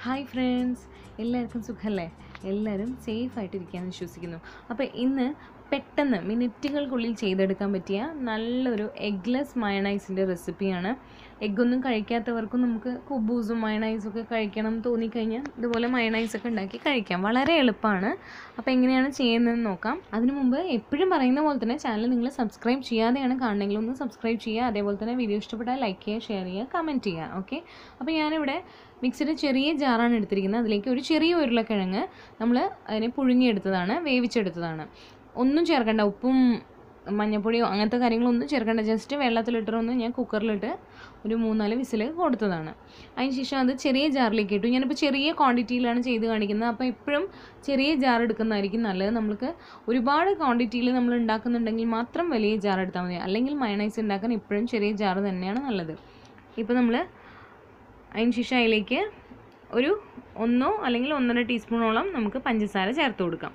hi friends എല്ലാവർക്കും സുഖമല്ലേ എല്ലാവരും സേഫ് ആയിട്ടിരിക്കാമെന്ന് വിശ്വസിക്കുന്നു അപ്പോൾ ഇന്ന് പെട്ടെന്ന് മിനിറ്റുകൾക്കുള്ളിൽ ചെയ്തെടുക്കാൻ പറ്റിയ നല്ലൊരു എഗ്ലെസ് മയണൈസിൻ്റെ റെസിപ്പിയാണ് എഗ്ഗൊന്നും കഴിക്കാത്തവർക്കും നമുക്ക് കുബൂസും മയണൈസും ഒക്കെ കഴിക്കണം തോന്നിക്കഴിഞ്ഞാൽ ഇതുപോലെ മയണൈസൊക്കെ ഉണ്ടാക്കി കഴിക്കാം വളരെ എളുപ്പമാണ് അപ്പോൾ എങ്ങനെയാണ് ചെയ്യുന്നതെന്ന് നോക്കാം അതിനു മുമ്പ് എപ്പോഴും പറയുന്ന പോലെ തന്നെ ചാനൽ നിങ്ങൾ സബ്സ്ക്രൈബ് ചെയ്യാതെയാണ് കാണണമെങ്കിൽ ഒന്ന് സബ്സ്ക്രൈബ് ചെയ്യുക അതേപോലെ തന്നെ വീഡിയോ ഇഷ്ടപ്പെട്ടാൽ ലൈക്ക് ചെയ്യുക ഷെയർ ചെയ്യുക കമൻറ്റ് ചെയ്യുക ഓക്കെ അപ്പോൾ ഞാനിവിടെ മിക്സിയുടെ ചെറിയ ജാറാണ് എടുത്തിരിക്കുന്നത് അതിലേക്ക് ഒരു ചെറിയ ഉരുളക്കിഴങ്ങ് നമ്മൾ അതിനെ പുഴുങ്ങിയെടുത്തതാണ് വേവിച്ചെടുത്തതാണ് ഒന്നും ചേർക്കണ്ട ഉപ്പും മഞ്ഞപ്പൊടിയോ അങ്ങനത്തെ കാര്യങ്ങളൊന്നും ചേർക്കണ്ട ജസ്റ്റ് വെള്ളത്തിലിട്ടൊന്ന് ഞാൻ കുക്കറിലിട്ട് ഒരു മൂന്നാല് വിസിൽ കൊടുത്തതാണ് അതിന് ശേഷം അത് ചെറിയ ജാറിലേക്ക് ഇട്ടു ഞാനിപ്പോൾ ചെറിയ ക്വാണ്ടിറ്റിയിലാണ് ചെയ്ത് കാണിക്കുന്നത് അപ്പോൾ എപ്പോഴും ചെറിയ ജാർ എടുക്കുന്നതായിരിക്കും നല്ലത് നമുക്ക് ഒരുപാട് ക്വാണ്ടിറ്റിയിൽ നമ്മൾ ഉണ്ടാക്കുന്നുണ്ടെങ്കിൽ മാത്രം വലിയ ജാർ എടുത്താൽ മതി അല്ലെങ്കിൽ മയണൈസ് ഉണ്ടാക്കാൻ എപ്പോഴും ചെറിയ ജാർ തന്നെയാണ് നല്ലത് ഇപ്പോൾ നമ്മൾ അതിന് ശേഷം അതിലേക്ക് ഒരു ഒന്നോ അല്ലെങ്കിൽ ഒന്നര ടീസ്പൂണോളം നമുക്ക് പഞ്ചസാര ചേർത്ത് കൊടുക്കാം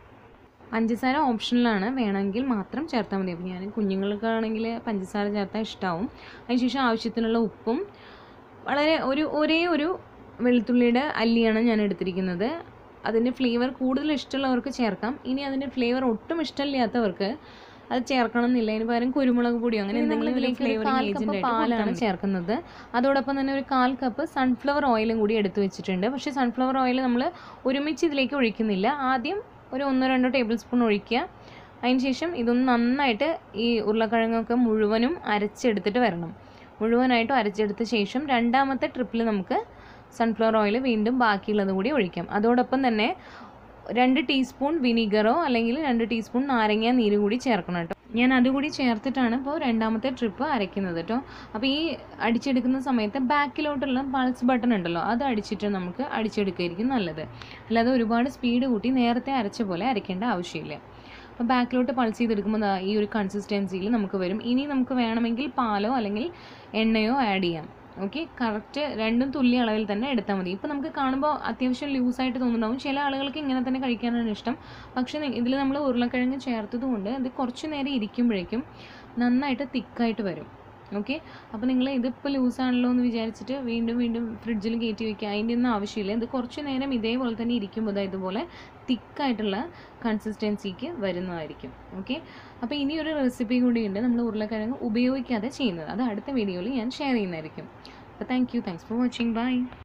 പഞ്ചസാര ഓപ്ഷണലാണ് വേണമെങ്കിൽ മാത്രം ചേർത്താൽ മതി അപ്പോൾ ഞാൻ കുഞ്ഞുങ്ങൾക്കാണെങ്കിൽ പഞ്ചസാര ചേർത്താൽ ഇഷ്ടമാവും അതിനുശേഷം ആവശ്യത്തിനുള്ള ഉപ്പും വളരെ ഒരു ഒരേ ഒരു വെളുത്തുള്ളിയുടെ അല്ലിയാണ് ഞാൻ എടുത്തിരിക്കുന്നത് അതിൻ്റെ ഫ്ലേവർ കൂടുതൽ ഇഷ്ടമുള്ളവർക്ക് ചേർക്കാം ഇനി അതിൻ്റെ ഫ്ലേവർ ഒട്ടും ഇഷ്ടമില്ലാത്തവർക്ക് അത് ചേർക്കണം എന്നില്ല അതിന് പകരം കുരുമുളക് പൊടിയോ അങ്ങനെ എന്തെങ്കിലും ഫ്ലേവറിംഗ് ഏജന്റ് പാലാണ് ചേർക്കുന്നത് അതോടൊപ്പം തന്നെ ഒരു കാൽ കപ്പ് സൺഫ്ലവർ ഓയിലും കൂടി എടുത്തു വെച്ചിട്ടുണ്ട് പക്ഷേ സൺഫ്ലവർ ഓയിൽ നമ്മൾ ഒരുമിച്ച് ഇതിലേക്ക് ഒഴിക്കുന്നില്ല ആദ്യം ഒരു ഒന്നോ രണ്ടോ ടേബിൾ സ്പൂൺ ഒഴിക്കുക അതിന് ശേഷം ഇതൊന്ന് നന്നായിട്ട് ഈ ഉരുളക്കിഴങ്ങൊക്കെ മുഴുവനും അരച്ചെടുത്തിട്ട് വരണം മുഴുവനായിട്ടും അരച്ചെടുത്ത ശേഷം രണ്ടാമത്തെ ട്രിപ്പിൽ നമുക്ക് സൺഫ്ലവർ ഓയിൽ വീണ്ടും ബാക്കിയുള്ളത് കൂടി ഒഴിക്കാം അതോടൊപ്പം തന്നെ രണ്ട് ടീസ്പൂൺ വിനീഗറോ അല്ലെങ്കിൽ രണ്ട് ടീസ്പൂൺ നാരങ്ങ നീര് കൂടി ചേർക്കണം കേട്ടോ ഞാൻ അതുകൂടി ചേർത്തിട്ടാണ് ഇപ്പോൾ രണ്ടാമത്തെ ട്രിപ്പ് അരയ്ക്കുന്നത് കേട്ടോ അപ്പോൾ ഈ അടിച്ചെടുക്കുന്ന സമയത്ത് ബാക്കിലോട്ടുള്ള പൾസ് ബട്ടൺ ഉണ്ടല്ലോ അത് അടിച്ചിട്ട് നമുക്ക് അടിച്ചെടുക്കുകയായിരിക്കും നല്ലത് അല്ലാതെ ഒരുപാട് സ്പീഡ് കൂട്ടി നേരത്തെ അരച്ച പോലെ അരയ്ക്കേണ്ട ആവശ്യമില്ല അപ്പോൾ ബാക്കിലോട്ട് പൾസ് ചെയ്തെടുക്കുമ്പോൾ ദാ ഈ ഒരു കൺസിസ്റ്റൻസിയിൽ നമുക്ക് വരും ഇനി നമുക്ക് വേണമെങ്കിൽ പാലോ അല്ലെങ്കിൽ എണ്ണയോ ആഡ് ചെയ്യാം ഓക്കെ കറക്റ്റ് രണ്ടും തുല്യ അളവിൽ തന്നെ എടുത്താൽ മതി ഇപ്പോൾ നമുക്ക് കാണുമ്പോൾ അത്യാവശ്യം ലൂസായിട്ട് തോന്നുന്നുണ്ടാവും ചില ആളുകൾക്ക് ഇങ്ങനെ തന്നെ കഴിക്കാനാണ് ഇഷ്ടം പക്ഷേ ഇതിൽ നമ്മൾ ഉരുളക്കിഴങ്ങ് ചേർത്തത് കൊണ്ട് ഇത് കുറച്ച് നേരം ഇരിക്കുമ്പോഴേക്കും നന്നായിട്ട് തിക്കായിട്ട് വരും ഓക്കെ അപ്പോൾ നിങ്ങൾ ഇതിപ്പോൾ ലൂസാണല്ലോ എന്ന് വിചാരിച്ചിട്ട് വീണ്ടും വീണ്ടും ഫ്രിഡ്ജിൽ കയറ്റി വെക്കുക അതിൻ്റെ ഒന്നും ആവശ്യമില്ല ഇത് കുറച്ച് നേരം ഇതേപോലെ തന്നെ ഇരിക്കുമ്പോൾ ദാ ഇതുപോലെ തിക്കായിട്ടുള്ള കൺസിസ്റ്റൻസിക്ക് വരുന്നതായിരിക്കും ഓക്കെ അപ്പോൾ ഇനി ഒരു റെസിപ്പി കൂടിയുണ്ട് നമ്മൾ ഉരുളക്കിഴങ്ങ് ഉപയോഗിക്കാതെ ചെയ്യുന്നത് അത് അടുത്ത വീഡിയോയിൽ ഞാൻ ഷെയർ ചെയ്യുന്നതായിരിക്കും അപ്പോൾ thank you thanks for watching by